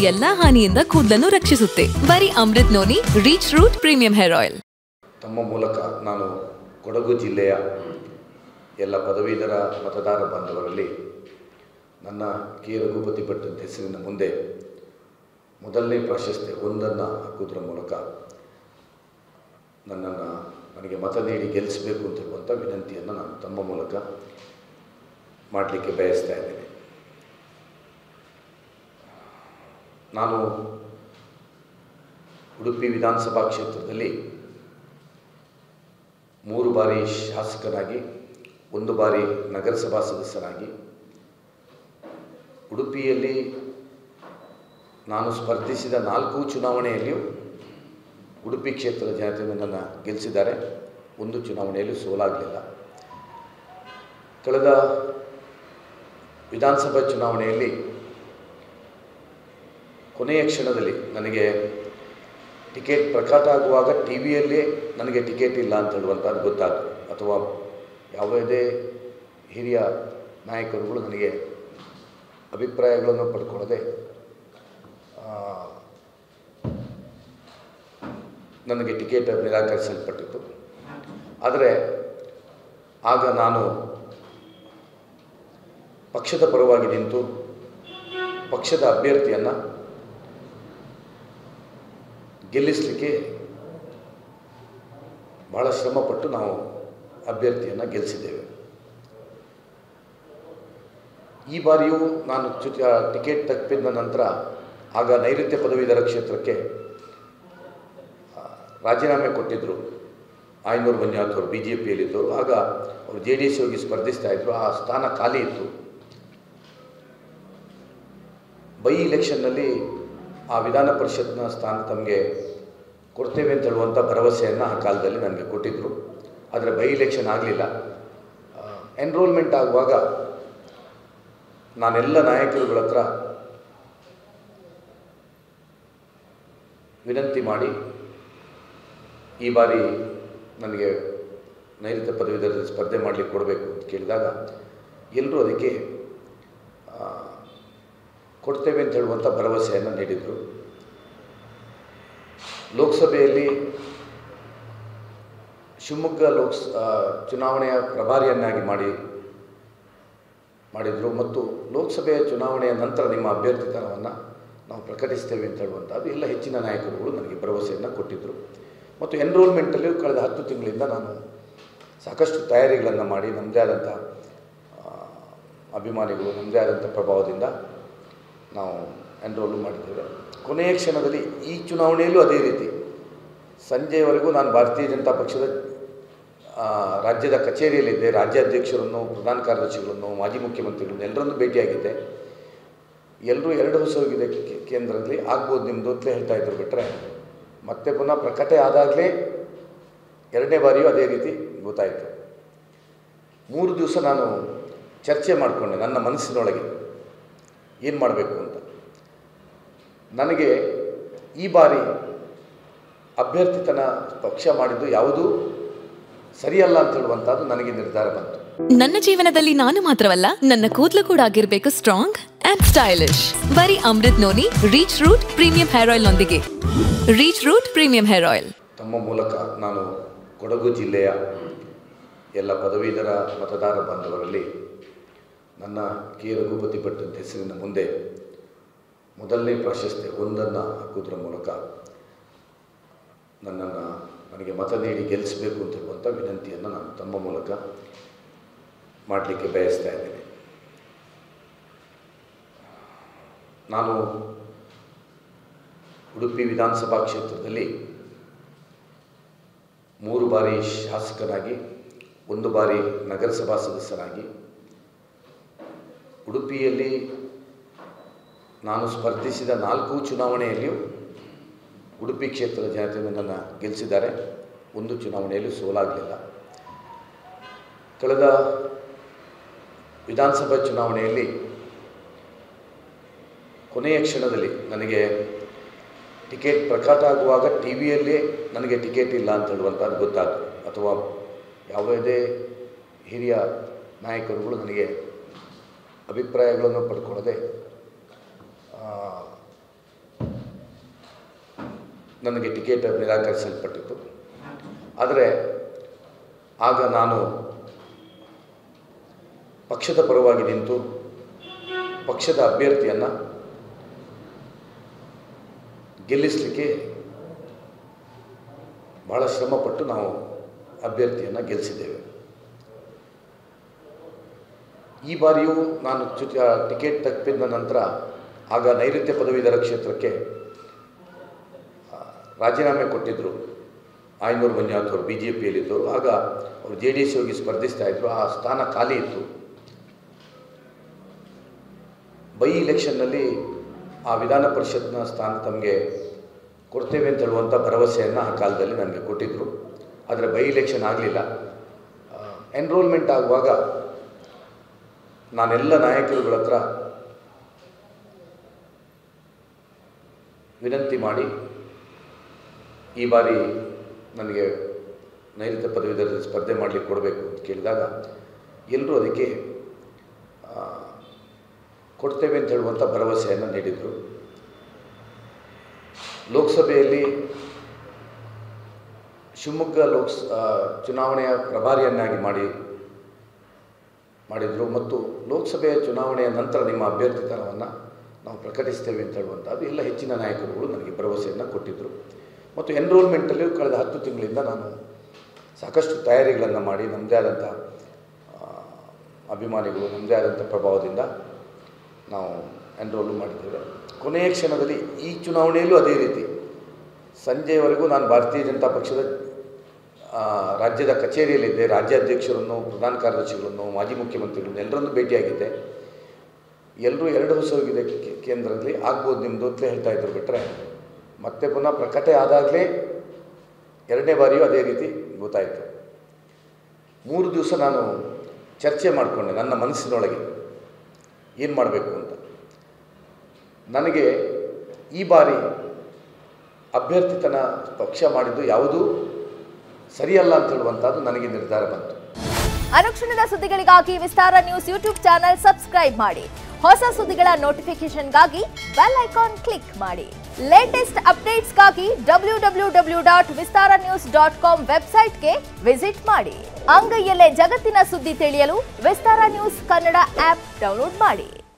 ಎಲ್ಲಾ ಹಾನಿಯಿಂದ ಕೂದಲನ್ನು ರಕ್ಷಿಸುತ್ತೆ ಬರೀ Amrut noni reach root premium hair oil ತಮ್ಮ ಮೂಲಕ ನಾನು ಕೊಡಗು ಜಿಲ್ಲೆಯ ಎಲ್ಲ ಪದವೀಧರ ಮತದಾರ ಬಾಂಧವರಲ್ಲಿ ನನ್ನ ಕೆ ರಘುಪತಿ ಭಟ್ ಅಂತ ಹೆಸರಿನ ಮುಂದೆ ಮೊದಲನೇ ಪ್ರಾಶಸ್ತ್ಯ ಒಂದನ್ನು ಹಾಕೋದ್ರ ಮೂಲಕ ನನ್ನನ್ನು ನನಗೆ ಮತ ನೀಡಿ ಗೆಲ್ಲಿಸಬೇಕು ಅಂತ ಹೇಳುವಂಥ ವಿನಂತಿಯನ್ನು ನಾನು ತಮ್ಮ ಮೂಲಕ ಮಾಡಲಿಕ್ಕೆ ಬಯಸ್ತಾ ಇದ್ದೇನೆ ನಾನು ಉಡುಪಿ ವಿಧಾನಸಭಾ ಕ್ಷೇತ್ರದಲ್ಲಿ ಮೂರು ಬಾರಿ ಶಾಸಕನಾಗಿ ಒಂದು ಬಾರಿ ನಗರಸಭಾ ಸದಸ್ಯನಾಗಿ ಉಡುಪಿಯಲ್ಲಿ ನಾನು ಸ್ಪರ್ಧಿಸಿದ ನಾಲ್ಕು ಚುನಾವಣೆಯಲ್ಲಿಯೂ ಉಡುಪಿ ಕ್ಷೇತ್ರದ ಜನತೆ ನನ್ನನ್ನು ಗೆಲ್ಲಿಸಿದ್ದಾರೆ ಒಂದು ಚುನಾವಣೆಯಲ್ಲೂ ಸೋಲಾಗಲಿಲ್ಲ ಕಳೆದ ವಿಧಾನಸಭಾ ಚುನಾವಣೆಯಲ್ಲಿ ಕೊನೆಯ ಕ್ಷಣದಲ್ಲಿ ನನಗೆ ಟಿಕೆಟ್ ಪ್ರಕಟ ಆಗುವಾಗ ಟಿ ವಿಯಲ್ಲೇ ನನಗೆ ಟಿಕೆಟ್ ಇಲ್ಲ ಅಂತ ಹೇಳುವಂಥದ್ದು ಗೊತ್ತಾಯಿತು ಅಥವಾ ಯಾವುದೇ ಹಿರಿಯ ನಾಯಕರುಗಳು ನನಗೆ ಅಭಿಪ್ರಾಯಗಳನ್ನು ಪಡ್ಕೊಳ್ಳದೆ ಆ, ನನಗೆ ಟಿಕೆಟ್ ನಿರಾಕರಿಸಲ್ಪಟ್ಟಿತ್ತು ಆದರೆ ಆಗ ನಾನು ಪಕ್ಷದ ಪರವಾಗಿ ನಿಂತು ಪಕ್ಷದ ಅಭ್ಯರ್ಥಿಯನ್ನು ಗೆಲ್ಲಿಸಲಿಕ್ಕೆ ಬಹಳ ಶ್ರಮಪಟ್ಟು ನಾವು ಅಭ್ಯರ್ಥಿಯನ್ನು ಗೆಲ್ಲಿಸಿದ್ದೇವೆ ಈ ಬಾರಿಯೂ ನಾನು ಚು ಟಿಕೆಟ್ ತಪ್ಪಿದ ನಂತರ ಆಗ ನೈಋತ್ಯ ಪದವೀಧರ ಕ್ಷೇತ್ರಕ್ಕೆ ಆ, ರಾಜೀನಾಮೆ ಕೊಟ್ಟಿದ್ದರು ಆಯನೂರು ಮಂಜುನಾಥ್ ಅವರು ಬಿ ಜೆ ಪಿಯಲ್ಲಿದ್ದರು ಆಗ ಅವರು ಜೆ ಡಿ ಎಸ್ ಹೋಗಿ ಸ್ಪರ್ಧಿಸ್ತಾ ಇದ್ದರು ಆ ಸ್ಥಾನ ಖಾಲಿ ಇತ್ತು ಬೈ ಇಲೆಕ್ಷನ್ನಲ್ಲಿ ಆ ವಿಧಾನ ಪರಿಷತ್ನ ಸ್ಥಾನ ತಮಗೆ ಕೊಡ್ತೇವೆ ಅಂತ ಹೇಳುವಂಥ ಭರವಸೆಯನ್ನು ಆ ಕಾಲದಲ್ಲಿ ನನಗೆ ಕೊಟ್ಟಿದ್ದರು ಆದರೆ ಬೈ ಇಲೆಕ್ಷನ್ ಆಗಲಿಲ್ಲ ಎನ್ರೋಲ್ಮೆಂಟ್ ಆಗುವಾಗ ನಾನೆಲ್ಲ ನಾಯಕರುಗಳ ಹತ್ರ ವಿನಂತಿ ಮಾಡಿ ಈ ಬಾರಿ ನನಗೆ ನೈಋತ್ಯ ಪದವೀಧರರಲ್ಲಿ ಸ್ಪರ್ಧೆ ಮಾಡಲಿಕ್ಕೆ ಕೊಡಬೇಕು ಅಂತ ಕೇಳಿದಾಗ ಎಲ್ಲರೂ ಅದಕ್ಕೆ ಆ, ಕೊಡ್ತೇವೆ ಅಂತ ಹೇಳುವಂಥ ಭರವಸೆಯನ್ನು ನೀಡಿದರು ಲೋಕಸಭೆಯಲ್ಲಿ ಶಿವಮೊಗ್ಗ ಲೋಕ್ಸ್ ಆ, ಚುನಾವಣೆಯ ಪ್ರಭಾರಿಯನ್ನಾಗಿ ಮಾಡಿ ಮಾಡಿದರು ಮತ್ತು ಲೋಕಸಭೆಯ ಚುನಾವಣೆಯ ನಂತರ ನಿಮ್ಮ ಅಭ್ಯರ್ಥಿತನವನ್ನು ನಾವು ಪ್ರಕಟಿಸ್ತೇವೆ ಅಂತ ಹೇಳುವಂಥದ್ದು ಎಲ್ಲ ಹೆಚ್ಚಿನ ನಾಯಕರುಗಳು ನನಗೆ ಭರವಸೆಯನ್ನು ಕೊಟ್ಟಿದ್ದರು ಮತ್ತು ಎನ್ರೋಲ್ಮೆಂಟಲ್ಲಿ ಕಳೆದ ಹತ್ತು ತಿಂಗಳಿಂದ ನಾನು ಸಾಕಷ್ಟು ತಯಾರಿಗಳನ್ನು ಮಾಡಿ ನಮ್ಮದೇ ಆದಂಥ ಆ, ಅಭಿಮಾನಿಗಳು ನಮ್ಮದೇ ಆದಂಥ ಪ್ರಭಾವದಿಂದ ನಾವು ಎನ್ರೋಲು ಮಾಡಿದ್ದೇವೆ ಕೊನೆಯ ಕ್ಷಣದಲ್ಲಿ ಈ ಚುನಾವಣೆಯಲ್ಲೂ ಅದೇ ರೀತಿ ಸಂಜೆಯವರೆಗೂ ನಾನು ಭಾರತೀಯ ಜನತಾ ಪಕ್ಷದ ಆ, ರಾಜ್ಯದ ಕಚೇರಿಯಲ್ಲಿದ್ದೆ ರಾಜ್ಯಾಧ್ಯಕ್ಷರನ್ನು ಪ್ರಧಾನ ಕಾರ್ಯದರ್ಶಿಗಳನ್ನು ಮಾಜಿ ಮುಖ್ಯಮಂತ್ರಿಗಳನ್ನು ಎಲ್ಲರನ್ನೂ ಭೇಟಿಯಾಗಿದ್ದೆ ಎಲ್ಲರೂ ಎರಡು ಹೊಸ ಹೋಗಿದೆ ಕೆ- ಕೇಂದ್ರದಲ್ಲಿ ಆಗ್ಬೋದು ನಿಮ್ಮದು ಅಂತಲೇ ಹೇಳ್ತಾ ಇದ್ರು ಬಿಟ್ಟರೆ ಮತ್ತೆ ಪುನಃ ಪ್ರಕಟ ಆದಾಗಲೇ ಎರಡನೇ ಬಾರಿಯೂ ಅದೇ ರೀತಿ ಗೊತ್ತಾಯಿತು ಮೂರು ದಿವಸ ನಾನು ಚರ್ಚೆ ಮಾಡಿಕೊಂಡೆ ನನ್ನ ಮನಸ್ಸಿನೊಳಗೆ ಏನು ಮಾಡಬೇಕು ಅಂತ ನನಗೆ ಈ ಬಾರಿ ಅಭ್ಯರ್ಥಿತನ ಪಕ್ಷ ಮಾಡಿದ್ದು ಯಾವುದೂ ಸರಿಯಲ್ಲ ಅಂತ ಹೇಳುವಂಥದ್ದು ನನಗೆ ನಿರ್ಧಾರ ಬಂತು ನನ್ನ ಜೀವನದಲ್ಲಿ ನಾನು ಮಾತ್ರವಲ್ಲ ನನ್ನ ಕೂದಲು ಕೂಡ ಆಗಿರ್ಬೇಕು ಸ್ಟ್ರಾಂಗ್ ಅಂಡ್ ಸ್ಟೈಲಿಶ್ ಬರೀ Amrut noni reach root premium hair oil ನೊಂದಿಗೆ reach root premium hair oil ತಮ್ಮ ಮೂಲಕ ನಾನು ಕೊಡಗು ಜಿಲ್ಲೆಯ ಎಲ್ಲ ಪದವೀಧರ ಮತದಾರ ಬಾಂಧವರಲ್ಲಿ ನನ್ನ ಕೆ ರಘುಪತಿ ಭಟ್ ಅಂತ ಹೆಸರಿನ ಮುಂದೆ ಮೊದಲನೇ ಪ್ರಾಶಸ್ತ್ಯ ಒಂದನ್ನು ಹಾಕೋದ್ರ ಮೂಲಕ ನನ್ನನ್ನು ನನಗೆ ಮತ ನೀಡಿ ಗೆಲ್ಲಿಸಬೇಕು ಅಂತ ಹೇಳುವಂಥ ವಿನಂತಿಯನ್ನು ನಾನು ತಮ್ಮ ಮೂಲಕ ಮಾಡಲಿಕ್ಕೆ ಬಯಸ್ತಾ ಇದ್ದೇನೆ ನಾನು ಉಡುಪಿ ವಿಧಾನಸಭಾ ಕ್ಷೇತ್ರದಲ್ಲಿ ಮೂರು ಬಾರಿ ಶಾಸಕನಾಗಿ ಒಂದು ಬಾರಿ ನಗರಸಭಾ ಸದಸ್ಯನಾಗಿ ಉಡುಪಿಯಲ್ಲಿ ನಾನು ಸ್ಪರ್ಧಿಸಿದ ನಾಲ್ಕು ಚುನಾವಣೆಯಲ್ಲಿಯೂ ಉಡುಪಿ ಕ್ಷೇತ್ರದ ಜನತೆ ನನ್ನನ್ನು ಗೆಲ್ಲಿಸಿದ್ದಾರೆ ಒಂದು ಚುನಾವಣೆಯಲ್ಲೂ ಸೋಲಾಗಲಿಲ್ಲ ಕಳೆದ ವಿಧಾನಸಭಾ ಚುನಾವಣೆಯಲ್ಲಿ ಕೊನೆಯ ಕ್ಷಣದಲ್ಲಿ ನನಗೆ ಟಿಕೆಟ್ ಪ್ರಕಟ ಆಗುವಾಗ ಟಿ ವಿಯಲ್ಲೇ ನನಗೆ ಟಿಕೆಟ್ ಇಲ್ಲ ಅಂತ ಹೇಳುವಂಥದ್ದು ಗೊತ್ತಾಯಿತು ಅಥವಾ ಯಾವುದೇ ಹಿರಿಯ ನಾಯಕರುಗಳು ನನಗೆ ಅಭಿಪ್ರಾಯಗಳನ್ನು ಪಡ್ಕೊಳ್ಳದೆ ಆ, ನನಗೆ ಟಿಕೆಟ್ ನಿರಾಕರಿಸಲ್ಪಟ್ಟಿತ್ತು ಆದರೆ ಆಗ ನಾನು ಪಕ್ಷದ ಪರವಾಗಿ ನಿಂತು ಪಕ್ಷದ ಅಭ್ಯರ್ಥಿಯನ್ನು ಗೆಲ್ಲಿಸಲಿಕ್ಕೆ ಬಹಳ ಶ್ರಮಪಟ್ಟು ನಾವು ಅಭ್ಯರ್ಥಿಯನ್ನು ಗೆಲ್ಲಿಸಿದ್ದೇವೆ ಈ ಬಾರಿಯೂ ನಾನು ಚು ಟಿಕೆಟ್ ತಪ್ಪಿದ ನಂತರ ಆಗ ನೈಋತ್ಯ ಪದವೀಧರ ಕ್ಷೇತ್ರಕ್ಕೆ ಆ, ರಾಜೀನಾಮೆ ಕೊಟ್ಟಿದ್ದರು ಆಯ್ನೂರು ಮಂಜುನಾಥ್ ಅವರು ಬಿ ಜೆ ಪಿಯಲ್ಲಿದ್ದರು ಆಗ ಅವರು ಜೆ ಡಿ ಎಸ್ ಹೋಗಿ ಸ್ಪರ್ಧಿಸ್ತಾ ಇದ್ದರು ಆ ಸ್ಥಾನ ಖಾಲಿ ಇತ್ತು ಬೈ ಇಲೆಕ್ಷನ್ನಲ್ಲಿ ಆ ವಿಧಾನ ಪರಿಷತ್ನ ಸ್ಥಾನ ತಮಗೆ ಕೊಡ್ತೇವೆ ಅಂತ ಹೇಳುವಂಥ ಭರವಸೆಯನ್ನು ಆ ಕಾಲದಲ್ಲಿ ನನಗೆ ಕೊಟ್ಟಿದ್ದರು ಆದರೆ ಬೈ ಇಲೆಕ್ಷನ್ ಆಗಲಿಲ್ಲ ಎನ್ರೋಲ್ಮೆಂಟ್ ಆಗುವಾಗ ನಾನೆಲ್ಲ ನಾಯಕರುಗಳ ಹತ್ರ ವಿನಂತಿ ಮಾಡಿ ಈ ಬಾರಿ ನನಗೆ ನೈಋತ್ಯ ಪದವೀಧರರಲ್ಲಿ ಸ್ಪರ್ಧೆ ಮಾಡಲಿಕ್ಕೆ ಕೊಡಬೇಕು ಅಂತ ಕೇಳಿದಾಗ ಎಲ್ಲರೂ ಅದಕ್ಕೆ ಆ, ಕೊಡ್ತೇವೆ ಅಂತ ಹೇಳುವಂಥ ಭರವಸೆಯನ್ನು ನೀಡಿದರು ಲೋಕಸಭೆಯಲ್ಲಿ ಶಿವಮೊಗ್ಗ ಲೋಕ್ಸ್ ಆ, ಚುನಾವಣೆಯ ಪ್ರಭಾರಿಯನ್ನಾಗಿ ಮಾಡಿ ಮಾಡಿದರು ಮತ್ತು ಲೋಕಸಭೆಯ ಚುನಾವಣೆಯ ನಂತರ ನಿಮ್ಮ ಅಭ್ಯರ್ಥಿತನವನ್ನು ನಾವು ಪ್ರಕಟಿಸ್ತೇವೆ ಅಂತ ಹೇಳುವಂಥದ್ದು ಎಲ್ಲ ಹೆಚ್ಚಿನ ನಾಯಕರುಗಳು ನನಗೆ ಭರವಸೆಯನ್ನು ಕೊಟ್ಟಿದ್ದರು ಮತ್ತು ಎನ್ರೋಲ್ಮೆಂಟಲ್ಲಿ ಕಳೆದ ಹತ್ತು ತಿಂಗಳಿಂದ ನಾನು ಸಾಕಷ್ಟು ತಯಾರಿಗಳನ್ನು ಮಾಡಿ ನಮ್ಮದೇ ಆದಂಥ ಆ, ಅಭಿಮಾನಿಗಳು ನಮ್ಮದೇ ಆದಂಥ ಪ್ರಭಾವದಿಂದ ನಾವು ಎನ್ರೋಲು ಮಾಡಿದ್ದೇವೆ ಕೊನೆಯ ಕ್ಷಣದಲ್ಲಿ ಈ ಚುನಾವಣೆಯಲ್ಲೂ ಅದೇ ರೀತಿ ಸಂಜೆಯವರೆಗೂ ನಾನು ಭಾರತೀಯ ಜನತಾ ಪಕ್ಷದ ಆ, ರಾಜ್ಯದ ಕಚೇರಿಯಲ್ಲಿದ್ದೆ ರಾಜ್ಯಾಧ್ಯಕ್ಷರನ್ನು ಪ್ರಧಾನ ಕಾರ್ಯದರ್ಶಿಗಳನ್ನು ಮಾಜಿ ಮುಖ್ಯಮಂತ್ರಿಗಳನ್ನು ಎಲ್ಲರನ್ನು ಭೇಟಿಯಾಗಿದ್ದೆ ಎಲ್ಲರೂ ಎರಡು ಹೊಸೋಗಿದೆ ಕೇಂದ್ರದಲ್ಲಿ ಆಗ್ಬೋದು ನಿಮ್ಮದು ಅಂತ ಹೇಳ್ತಾ ಇದ್ರು ಬಿಟ್ಟರೆ ಮತ್ತೆ ಪುನಃ ಪ್ರಕಟ ಆದಾಗಲೇ ಎರಡನೇ ಬಾರಿಯೂ ಅದೇ ರೀತಿ ಗೊತ್ತಾಯಿತು ಮೂರು ದಿವಸ ನಾನು ಚರ್ಚೆ ಮಾಡಿಕೊಂಡೆ ನನ್ನ ಮನಸ್ಸಿನೊಳಗೆ ಏನು ಮಾಡಬೇಕು ಅಂತ ನನಗೆ ಈ ಬಾರಿ ಅಭ್ಯರ್ಥಿತನ ಪಕ್ಷ ಮಾಡಿದ್ದು ಯಾವುದೂ ಸರಿಯಲ್ಲ ಅಂತ ಹೇಳುವಂಥದ್ದು ನನಗೆ ನಿರ್ಧಾರ ಬಂತು ಅನುಕ್ಷಣದ ಸುದ್ದಿಗಳಿಗಾಗಿ Vistara news YouTube channel subscribe ಮಾಡಿ ಹೊಸ ಸುದ್ದಿಗಳ ನೋಟಿಫಿಕೇಶನ್ಗಾಗಿ ಬೆಲ್ ಐಕಾನ್ ಕ್ಲಿಕ್ ಮಾಡಿ ಲೇಟೆಸ್ಟ್ ಅಪ್ಡೇಟ್ಸ್ಗಾಗಿ W W W dot Vistara news dot com ವೆಬ್ಸೈಟ್ಗೆ ವಿಸಿಟ್ ಮಾಡಿ ಅಂಗೈಯಲ್ಲೇ ಜಗತ್ತಿನ ಸುದ್ದಿ ತಿಳಿಯಲು Vistara news Kannada app download ಮಾಡಿ